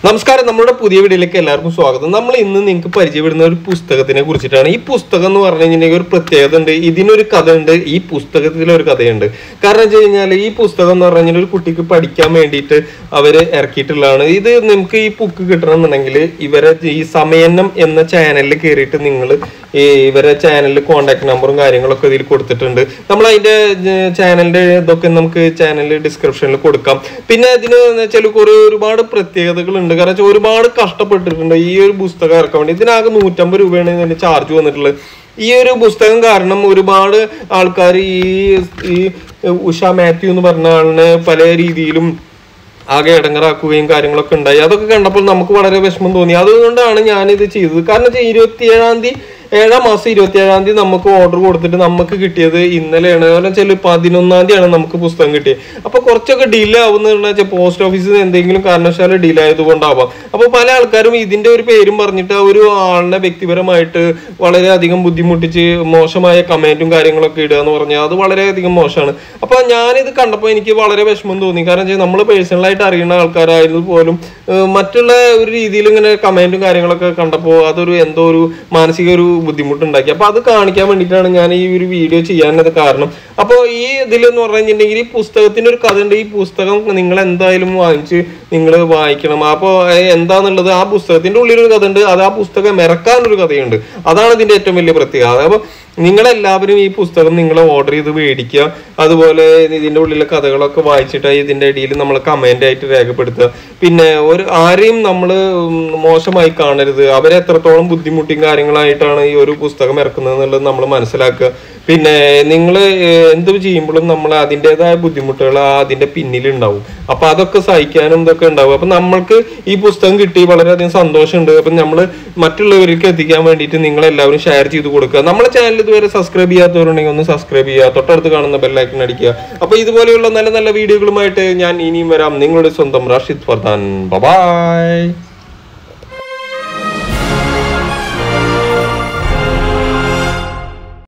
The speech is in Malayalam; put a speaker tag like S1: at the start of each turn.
S1: നമസ്കാരം നമ്മുടെ പുതിയ വീഡിയോയിലേക്ക് എല്ലാവർക്കും സ്വാഗതം നമ്മൾ ഇന്ന് നിങ്ങൾക്ക് പരിചയപ്പെടുന്ന ഒരു പുസ്തകത്തിനെ കുറിച്ചിട്ടാണ് ഈ പുസ്തകം എന്ന് പറഞ്ഞു കഴിഞ്ഞിട്ടുണ്ടെങ്കിൽ ഒരു പ്രത്യേകത ഉണ്ട് ഇതിനൊരു കഥ ഉണ്ട് ഈ പുസ്തകത്തിൽ ഒരു കഥയുണ്ട് കാരണം വെച്ച് കഴിഞ്ഞാൽ ഈ പുസ്തകം എന്ന് പറഞ്ഞു കഴിഞ്ഞാൽ ഒരു കുട്ടിക്ക് പഠിക്കാൻ വേണ്ടിയിട്ട് അവര് ഇറക്കിയിട്ടുള്ളതാണ് ഇത് നിങ്ങൾക്ക് ഈ ബുക്ക് കിട്ടണമെന്നുണ്ടെങ്കിൽ ഇവരെ ഈ സമയന്നം എന്ന ചാനലിൽ കയറിയിട്ട് നിങ്ങൾ ഈ ഇവരെ ചാനലിൽ കോൺടാക്ട് നമ്പറും കാര്യങ്ങളൊക്കെ ഇതിൽ കൊടുത്തിട്ടുണ്ട് നമ്മൾ അതിന്റെ ചാനലിന്റെ ഇതൊക്കെ നമുക്ക് ചാനൽ ഡിസ്ക്രിപ്ഷനിൽ കൊടുക്കാം പിന്നെ ഇതിന് എന്ന് വെച്ചാൽ കുറെ ഒരുപാട് പ്രത്യേകതകളുണ്ട് കാരണം വെച്ചാൽ ഒരുപാട് കഷ്ടപ്പെട്ടിട്ടുണ്ട് ഈ ഒരു പുസ്തകം ഇറക്കാൻ വേണ്ടി ഇതിനാകെ നൂറ്റമ്പത് രൂപയാണ് ഇതിന്റെ ചാർജ് വന്നിട്ടുള്ളത് ഈ ഒരു പുസ്തകം കാരണം ഒരുപാട് ആൾക്കാർ ഈ ഈ ഉഷ മാത്യു എന്ന് പറഞ്ഞ ആളിനെ പല രീതിയിലും ആകെ ഇടങ്ങറാക്കുകയും കാര്യങ്ങളൊക്കെ ഉണ്ടായി അതൊക്കെ കണ്ടപ്പോൾ നമുക്ക് വളരെ വിഷമം തോന്നി അതുകൊണ്ടാണ് ഞാനിത് ചെയ്തത് കാരണം വെച്ചാൽ ഇരുപത്തിയേഴാം തീയതി ഏഴാം മാസം ഇരുപത്തിയേഴാം തീയതി നമുക്ക് ഓർഡർ കൊടുത്തിട്ട് നമുക്ക് കിട്ടിയത് ഇന്നലെയാണ് കാരണം വെച്ചാൽ പതിനൊന്നാം തീയതിയാണ് നമുക്ക് പുസ്തകം കിട്ടിയത് അപ്പൊ കുറച്ചൊക്കെ ഡിലേ ആവുന്ന വെച്ചാൽ പോസ്റ്റ് ഓഫീസിൽ എന്തെങ്കിലും കാരണവശാല ഡിലേ ആയതുകൊണ്ടാവാം അപ്പൊ പല ആൾക്കാരും ഇതിന്റെ ഒരു പേരും പറഞ്ഞിട്ട് ആ ഒരു ആളിനെ വ്യക്തിപരമായിട്ട് വളരെയധികം ബുദ്ധിമുട്ടിച്ച് മോശമായ കമന്റും കാര്യങ്ങളൊക്കെ ഇടുക എന്ന് പറഞ്ഞാൽ അത് വളരെയധികം മോശമാണ് അപ്പൊ ഞാനിത് കണ്ടപ്പോൾ എനിക്ക് വളരെ വിഷമം തോന്നി കാരണം വെച്ചാൽ നമ്മൾ പേഴ്സണലായിട്ട് അറിയുന്ന ആൾക്കാരായത് പോലും ഏഹ് മറ്റുള്ള ഒരു രീതിയിൽ ഇങ്ങനെ കമന്റും കാര്യങ്ങളൊക്കെ കണ്ടപ്പോൾ അതൊരു എന്തോ ഒരു മാനസിക ഒരു ബുദ്ധിമുട്ടുണ്ടാക്കി അപ്പൊ അത് കാണിക്കാൻ വേണ്ടിയിട്ടാണ് ഞാൻ ഈ ഒരു വീഡിയോ ചെയ്യാനത് കാരണം അപ്പോൾ ഈ ഇതിൽ എന്ന് പറഞ്ഞു കഴിഞ്ഞിട്ടുണ്ടെങ്കിൽ ഈ പുസ്തകത്തിന് ഒരു കഥ ഉണ്ട് ഈ പുസ്തകം നിങ്ങൾ എന്തായാലും വാങ്ങിച്ച് നിങ്ങൾ വായിക്കണം അപ്പോൾ എന്താന്നുള്ളത് ആ പുസ്തകത്തിന്റെ ഉള്ളിൽ ഒരു കഥ ഉണ്ട് അത് ആ പുസ്തകം ഇറക്കാനൊരു കഥയുണ്ട് അതാണ് ഇതിന്റെ ഏറ്റവും വലിയ പ്രത്യേകത അപ്പോൾ നിങ്ങളെല്ലാവരും ഈ പുസ്തകം നിങ്ങൾ ഓർഡർ ചെയ്ത് മേടിക്കുക അതുപോലെ ഇതിന്റെ ഉള്ളിലെ കഥകളൊക്കെ വായിച്ചിട്ട് ഇതിന്റെ ഇടയിൽ നമ്മൾ കമന്റ് ആയിട്ട് രേഖപ്പെടുത്തുക പിന്നെ ഒരു ആരെയും നമ്മൾ മോശമായി കാണരുത് അവരെ എത്രത്തോളം ബുദ്ധിമുട്ടിയും കാര്യങ്ങളായിട്ടാണ് ഈ ഒരു പുസ്തകം ഇറക്കുന്നത് എന്നുള്ളത് നമ്മൾ മനസ്സിലാക്കുക പിന്നെ നിങ്ങൾ എന്ത് ചെയ്യുമ്പോഴും നമ്മൾ അതിൻ്റെതായ ബുദ്ധിമുട്ടുകൾ അതിന്റെ പിന്നിലുണ്ടാവും അപ്പൊ അതൊക്കെ സഹിക്കാനും ഇതൊക്കെ ഉണ്ടാവും അപ്പൊ നമ്മൾക്ക് ഈ പുസ്തകം കിട്ടി വളരെയധികം സന്തോഷമുണ്ട് അപ്പൊ നമ്മൾ മറ്റുള്ളവർക്ക് എത്തിക്കാൻ വേണ്ടിയിട്ട് നിങ്ങൾ എല്ലാവരും ഷെയർ ചെയ്ത് കൊടുക്കുക നമ്മളെ ചാനൽ ഇതുവരെ സബ്സ്ക്രൈബ് ചെയ്യാത്തവരുണ്ടെങ്കിൽ ഒന്ന് സബ്സ്ക്രൈബ് ചെയ്യുക തൊട്ടടുത്ത് കാണുന്ന ബെല്ലൈക്കൺ അടിക്കുക അപ്പൊ ഇതുപോലെയുള്ള നല്ല നല്ല വീഡിയോകളുമായിട്ട് ഞാൻ ഇനിയും വരാം നിങ്ങളുടെ സ്വന്തം റാഷിദ് ഫർദാൻ ബബായ്